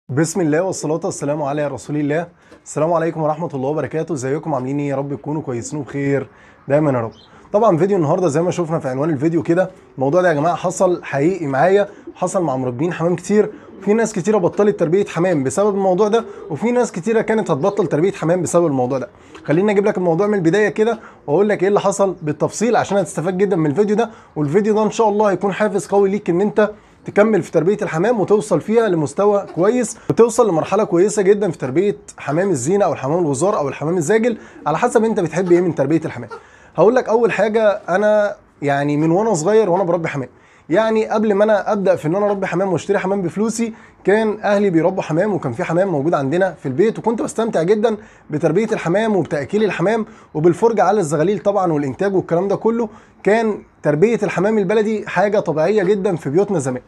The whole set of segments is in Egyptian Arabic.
بسم الله والصلاة والسلام على رسول الله السلام عليكم ورحمة الله وبركاته ازيكم عاملين ايه يا رب تكونوا كويسين وبخير دايما يا رب طبعا فيديو النهارده زي ما شفنا في عنوان الفيديو كده الموضوع ده يا جماعه حصل حقيقي معايا حصل مع مربين حمام كتير في ناس كتيره بطلت تربيه حمام بسبب الموضوع ده وفي ناس كتيره كانت هتبطل تربيه حمام بسبب الموضوع ده خليني اجيب لك الموضوع من البدايه كده واقول لك ايه اللي حصل بالتفصيل عشان هتستفاد جدا من الفيديو ده والفيديو ده ان شاء الله هيكون حافز قوي ليك ان انت تكمل في تربيه الحمام وتوصل فيها لمستوى كويس وتوصل لمرحله كويسه جدا في تربيه حمام الزينه او الحمام الغزار او الحمام الزاجل على حسب انت بتحب ايه من تربيه الحمام هقول لك اول حاجه انا يعني من وانا صغير وانا بربي حمام يعني قبل ما انا ابدا في ان انا اربي حمام واشتري حمام بفلوسي كان اهلي بيربوا حمام وكان في حمام موجود عندنا في البيت وكنت بستمتع جدا بتربيه الحمام وبتاكيل الحمام وبالفرجه على الزغاليل طبعا والانتاج والكلام ده كله كان تربيه الحمام البلدي حاجه طبيعيه جدا في بيوتنا زمان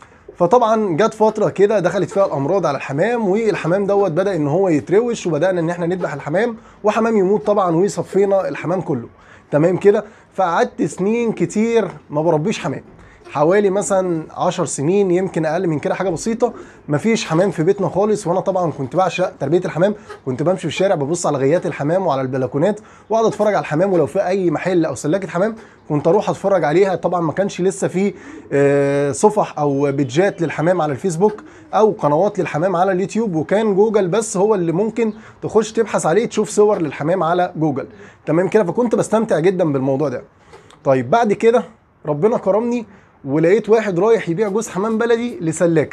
فطبعا جت فتره كده دخلت فيها الامراض على الحمام والحمام دوت بدا ان هو يتروش وبدانا ان احنا نذبح الحمام وحمام يموت طبعا ويصفينا الحمام كله تمام كده فقعدت سنين كتير ما بربيش حمام حوالي مثلا 10 سنين يمكن اقل من كده حاجه بسيطه مفيش حمام في بيتنا خالص وانا طبعا كنت بعشق تربيه الحمام كنت بمشي في الشارع ببص على غيات الحمام وعلى البلكونات واقعد اتفرج على الحمام ولو في اي محل او سلاكه حمام كنت اروح اتفرج عليها طبعا ما كانش لسه في آه، صفح او بيدجات للحمام على الفيسبوك او قنوات للحمام على اليوتيوب وكان جوجل بس هو اللي ممكن تخش تبحث عليه تشوف صور للحمام على جوجل تمام كده فكنت بستمتع جدا بالموضوع ده طيب بعد كده ربنا كرمني ولقيت واحد رايح يبيع جوز حمام بلدي لسلاكه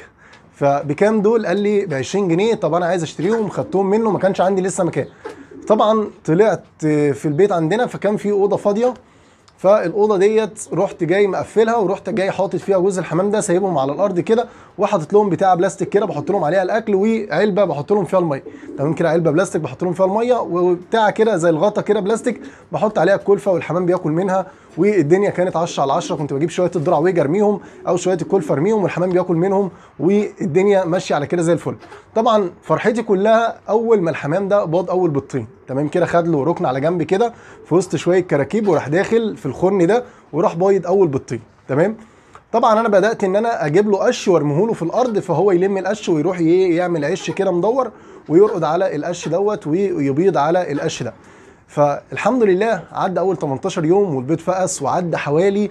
فبكام دول قال لي ب 20 جنيه طب انا عايز اشتريهم خدتهم منه ما كانش عندي لسه مكان طبعا طلعت في البيت عندنا فكان في اوضه فاضيه فالاوضه ديت رحت جاي مقفلها ورحت جاي حاطط فيها جوز الحمام ده سايبهم على الارض كده وحاطط لهم بتاع بلاستيك كده بحط لهم عليها الاكل وعلبه بحط لهم فيها الميه تمام كده علبه بلاستيك بحط لهم فيها الميه وبتاع كده زي الغطا كده بلاستيك بحط عليها الكلفه والحمام بياكل منها والدنيا كانت 10 على 10 كنت بجيب شويه الذره ويجي ارميهم او شويه الكلفه ارميهم والحمام بياكل منهم والدنيا ماشيه على كده زي الفل طبعا فرحتي كلها اول ما الحمام ده باض اول بالطين تمام كده خد له ركن على جنب كده في وسط شويه كراكيب وراح داخل في الخرن ده وراح بايض اول بالطين تمام طبعا انا بدات ان انا اجيب له قش وارميه له في الارض فهو يلم القش ويروح ي- يعمل عش كده مدور ويرقد على القش دوت ويبيض على القش ده فالحمد لله عدى اول 18 يوم والبيض فقس وعدى حوالي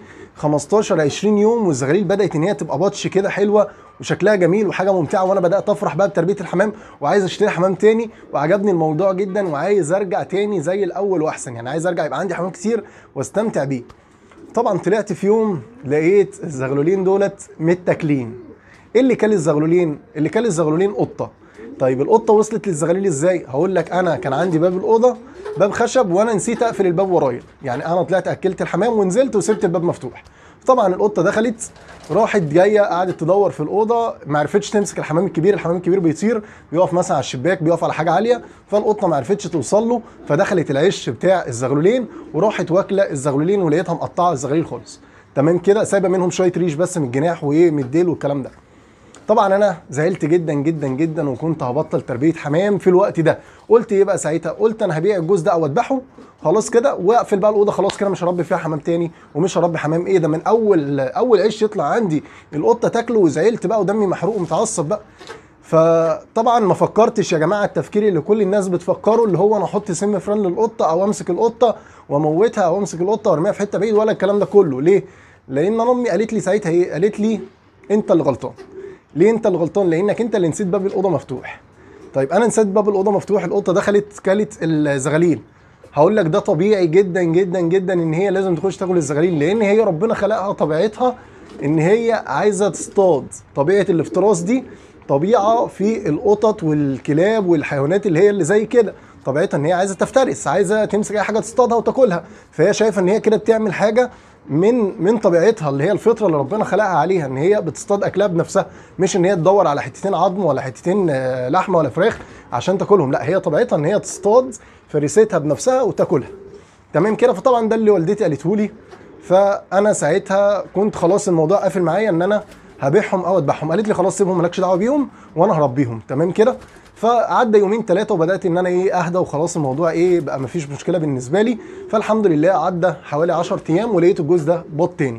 15 20 يوم والزغاليل بدات ان هي تبقى بطش كده حلوه وشكلها جميل وحاجه ممتعه وانا بدات افرح بقى بتربيه الحمام وعايز اشتري حمام تاني وعجبني الموضوع جدا وعايز ارجع تاني زي الاول واحسن يعني عايز ارجع يبقى عندي حمام كتير واستمتع بيه طبعا طلعت في يوم لقيت الزغلولين دولت متاكلين ايه اللي كل الزغلولين اللي كل الزغلولين قطه طيب القطه وصلت للزغاليل ازاي هقول لك انا كان عندي باب الاوضه باب خشب وانا نسيت اقفل الباب ورايا يعني انا طلعت اكلت الحمام ونزلت وسبت الباب مفتوح طبعا القطه دخلت راحت جايه قعدت تدور في الاوضه ما عرفتش تمسك الحمام الكبير الحمام الكبير بيطير بيقف مثلا على الشباك بيقف على حاجه عاليه فالقطه ما عرفتش توصل له فدخلت العش بتاع الزغلولين وراحت واكله الزغلولين ولقيتها مقطعه الزغاليل خالص تمام كده سايبه منهم شويه ريش بس من الجناح وايه من الديل والكلام ده طبعا انا زعلت جدا جدا جدا وكنت هبطل تربيه حمام في الوقت ده قلت ايه بقى ساعتها قلت انا هبيع الجوز ده او اذبحه خلاص كده واقفل بقى الاوضه خلاص كده مش هربي فيها حمام تاني ومش هربي حمام ايه ده من اول اول عيش يطلع عندي القطه تاكله وزعلت بقى ودمي محروق ومتعصب بقى فطبعا ما فكرتش يا جماعه التفكير اللي كل الناس بتفكره اللي هو انا احط سم فران للقطه او امسك القطه واموتها او امسك القطه وارميها في حته بعيد ولا الكلام ده كله ليه لان انا امي قالت لي ساعتها ايه قالت لي انت اللي غلطان ليه انت اللي غلطان لانك انت اللي نسيت باب الاوضه مفتوح طيب انا نسيت باب الاوضه مفتوح القطه دخلت كلت الزغاليل هقول لك ده طبيعي جدا جدا جدا ان هي لازم تخش تاكل الزغاليل لان هي ربنا خلقها طبيعتها ان هي عايزه تصطاد طبيعه الافتراس دي طبيعه في القطط والكلاب والحيوانات اللي هي اللي زي كده طبيعتها ان هي عايزه تفترس عايزه تمسك اي حاجه تصطادها وتاكلها فهي شايفه ان هي كده بتعمل حاجه من من طبيعتها اللي هي الفطره اللي ربنا خلقها عليها ان هي بتصطاد اكلها بنفسها مش ان هي تدور على حتتين عظم ولا حتتين آه، لحمه ولا فراخ عشان تاكلهم لا هي طبيعتها ان هي تصطاد فريستها بنفسها وتاكلها تمام كده فطبعا ده اللي والدتي قالته لي فانا ساعتها كنت خلاص الموضوع قافل معايا ان انا هبيعهم او اذبحهم قالت لي خلاص سيبهم مالكش دعوه بيهم وانا هربيهم تمام كده فعدى يومين ثلاثه وبدات ان انا ايه اهدى وخلاص الموضوع ايه بقى مفيش مشكله بالنسبه لي فالحمد لله عدى حوالي 10 ايام ولقيت الجوز ده بط تاني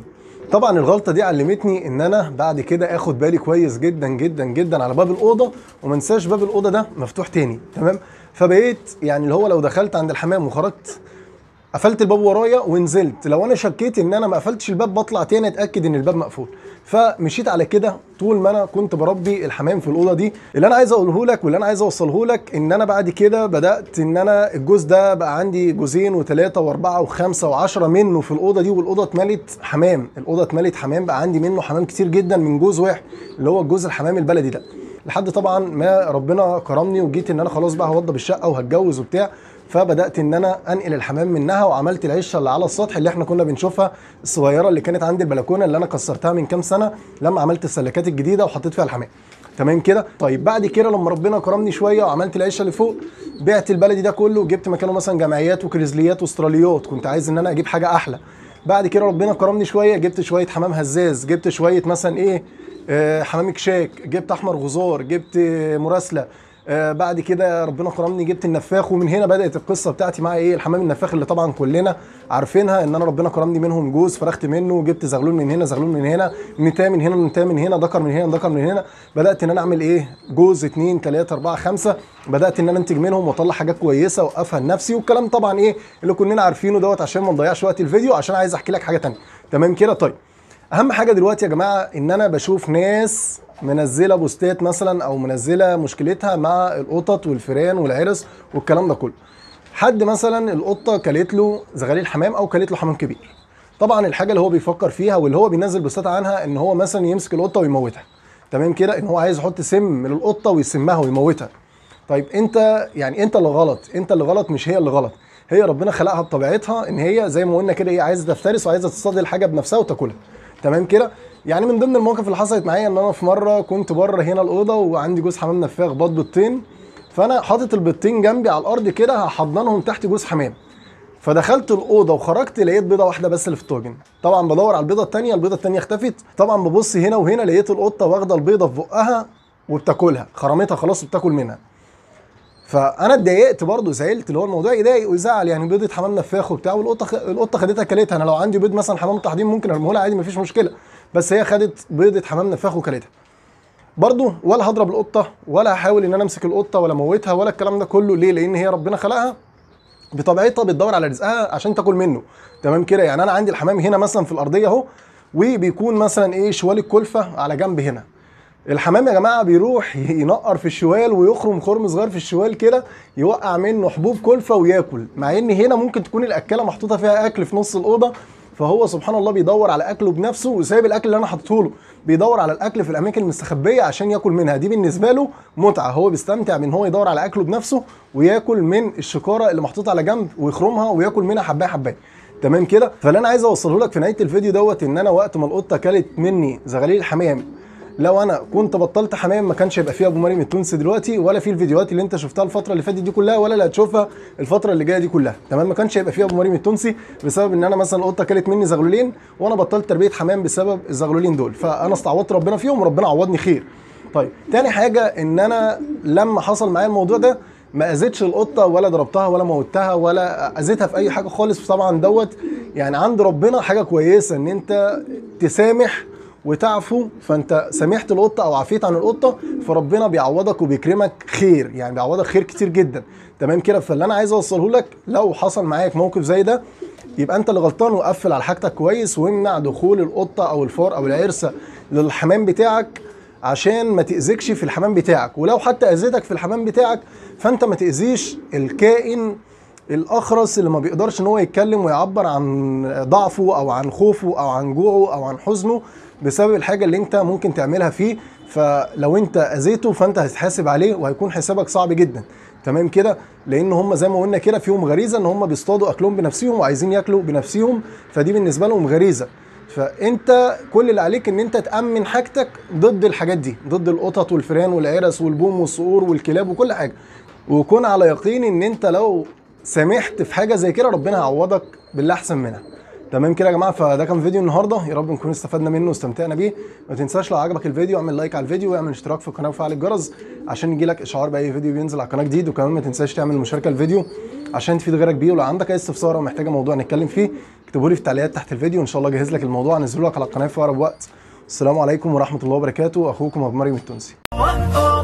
طبعا الغلطه دي علمتني ان انا بعد كده اخد بالي كويس جدا جدا جدا على باب الاوضه وما انساش باب الاوضه ده مفتوح تاني تمام فبقيت يعني اللي هو لو دخلت عند الحمام وخرجت قفلت الباب ورايا ونزلت لو انا شكيت ان انا ما قفلتش الباب بطلع تاني اتاكد ان الباب مقفول فمشيت على كده طول ما انا كنت بربي الحمام في الاوضه دي اللي انا عايز اقوله لك واللي انا عايز اوصله لك ان انا بعد كده بدات ان انا الجوز ده بقى عندي جوزين وثلاثه واربعه وخمسه وعشرة منه في الاوضه دي والاوضه اتملت حمام الاوضه اتملت حمام بقى عندي منه حمام كتير جدا من جوز واحد اللي هو الجوز الحمام البلدي ده لحد طبعا ما ربنا كرمني وجيت ان انا خلاص بقى هوضب الشقه وهتجوز وبتاع فبدات ان انا انقل الحمام منها وعملت العشه اللي على السطح اللي احنا كنا بنشوفها الصغيره اللي كانت عند البلكونه اللي انا كسرتها من كام سنه لما عملت السلكات الجديده وحطيت فيها الحمام تمام كده طيب بعد كده لما ربنا كرمني شويه وعملت العشه اللي فوق بعت البلدي ده كله وجبت مكانه مثلا جمعيات وكريزليات واستراليات كنت عايز ان انا اجيب حاجه احلى بعد كده ربنا كرمني شويه جبت شويه حمام هزاز جبت شويه مثلا ايه آه حمام كشاك جبت احمر غزار جبت آه مراسله آه بعد كده ربنا كرمني جبت النفاخ ومن هنا بدات القصه بتاعتي مع ايه الحمام النفاخ اللي طبعا كلنا عارفينها ان انا ربنا كرمني منهم جوز فرخت منه جبت زغلول من هنا زغلول من هنا نتايه من هنا نتايه من هنا ذكر من هنا ذكر من هنا بدات ان انا اعمل ايه جوز اتنين تلاته اربعه خمسه بدات ان انا انتج منهم واطلع حاجات كويسه واوقفها لنفسي والكلام طبعا ايه اللي كلنا عارفينه دوت عشان ما نضيعش وقت الفيديو عشان عايز احكي لك حاجه تانية تمام كده طيب اهم حاجه دلوقتي يا جماعه ان انا بشوف ناس منزله بوستات مثلا او منزله مشكلتها مع القطط والفيران والعرس والكلام ده كله حد مثلا القطه كلت له زغاليل حمام او كلت له حمام كبير طبعا الحاجه اللي هو بيفكر فيها واللي هو بينزل بوستات عنها ان هو مثلا يمسك القطه ويموتها تمام كده ان هو عايز يحط سم للقطه ويسمها ويموتها طيب انت يعني انت اللي غلط انت اللي غلط مش هي اللي غلط هي ربنا خلقها بطبيعتها ان هي زي ما قلنا كده ايه عايزه تفترس وعايزه تصطاد الحاجه بنفسها وتاكلها تمام كده يعني من ضمن المواقف اللي حصلت معايا ان انا في مره كنت بره هنا الاوضه وعندي جوز حمام نفاخ بيض بيضتين فانا حاطط البيضتين جنبي على الارض كده هحضنهم تحت جوز حمام فدخلت الاوضه وخرجت لقيت بيضه واحده بس اللي في الطاجن طبعا بدور على البيضه الثانيه البيضه الثانيه اختفت طبعا ببص هنا وهنا لقيت القطه واخده البيضه في بقها وبتاكلها خرمتها خلاص وبتاكل منها فانا اتضايقت برضه زعلت اللي هو الموضوع يضايق ويزعل يعني بيضه حمام نفاخ وبتاع والقطه خ... القطه خدتها كلتها انا لو عندي بيض مثلا حمام تحضير ممكن ارميه لها عادي مفيش مشكله بس هي خدت بيضه حمام نفاخ وكلتها برضه ولا هضرب القطه ولا هحاول ان انا امسك القطه ولا اموتها ولا الكلام ده كله ليه لان هي ربنا خلقها بطبيعتها بتدور على رزقها عشان تاكل منه تمام كده يعني انا عندي الحمام هنا مثلا في الارضيه اهو وبيكون مثلا ايه شوال الكلفه على جنب هنا الحمام يا جماعه بيروح ينقر في الشوال ويخرم خرم صغير في الشوال كده يوقع منه حبوب كلفه وياكل مع ان هنا ممكن تكون الاكله محطوطه فيها اكل في نص الاوضه فهو سبحان الله بيدور على اكله بنفسه وسايب الاكل اللي انا حاطه له بيدور على الاكل في الاماكن المستخبيه عشان ياكل منها دي بالنسبه له متعه هو بيستمتع بان هو يدور على اكله بنفسه وياكل من الشكاره اللي محطوطه على جنب ويخرمها وياكل منها حبايه حبايه تمام كده فاللي انا عايز اوصله لك في نهايه الفيديو دوت ان انا وقت ما القطه كلت مني زغاليل الحمام لو انا كنت بطلت حمام ما كانش هيبقى فيه ابو مريم التونسي دلوقتي ولا في الفيديوهات اللي انت شفتها الفتره اللي فاتت دي كلها ولا اللي هتشوفها الفتره اللي جايه دي كلها تمام ما كانش هيبقى فيه ابو مريم التونسي بسبب ان انا مثلا القطه كلت مني زغلولين وانا بطلت تربيه حمام بسبب الزغلولين دول فانا استعوضت ربنا فيهم وربنا عوضني خير طيب تاني حاجه ان انا لما حصل معايا الموضوع ده ما اذيتش القطه ولا ضربتها ولا موتها ولا اذيتها في اي حاجه خالص طبعا دوت يعني عند ربنا حاجه كويسه ان انت تسامح وتعفو فانت سامحت القطه او عفيت عن القطه فربنا بيعوضك وبيكرمك خير يعني بيعوضك خير كتير جدا تمام كده فاللي انا عايز اوصله لك لو حصل معاك موقف زي ده يبقى انت اللي غلطان وقفل على حاجتك كويس وامنع دخول القطه او الفار او العرسه للحمام بتاعك عشان ما تاذيكش في الحمام بتاعك ولو حتى اذيتك في الحمام بتاعك فانت ما تاذيش الكائن الاخرس اللي ما بيقدرش ان هو يتكلم ويعبر عن ضعفه او عن خوفه او عن جوعه او عن حزنه بسبب الحاجه اللي انت ممكن تعملها فيه فلو انت اذيته فانت هتتحاسب عليه وهيكون حسابك صعب جدا تمام كده لان هم زي ما قلنا كده فيهم غريزه ان هم بيصطادوا اكلهم بنفسهم وعايزين ياكلوا بنفسهم فدي بالنسبه لهم غريزه فانت كل اللي عليك ان انت تامن حاجتك ضد الحاجات دي ضد القطط والفئران والعرس والبوم والصقور والكلاب وكل حاجه وكون على يقين ان انت لو سامحت في حاجه زي كده ربنا هيعوضك باللي احسن منها تمام كده يا جماعه فده كان فيديو النهارده يا رب نكون استفدنا منه واستمتعنا بيه ما تنساش لو عجبك الفيديو اعمل لايك على الفيديو واعمل اشتراك في القناه وفعل الجرس عشان يجيلك اشعار باي فيديو بينزل على القناه جديد وكمان ما تنساش تعمل مشاركه الفيديو عشان تفيد غيرك بيه ولو عندك اي استفسار او محتاجه موضوع نتكلم فيه اكتبه لي في التعليقات تحت الفيديو وان شاء الله اجهز لك الموضوع انزله لك على القناه في اقرب وقت السلام عليكم ورحمه الله وبركاته اخوكم ابو مريم التونسي Oh, oh.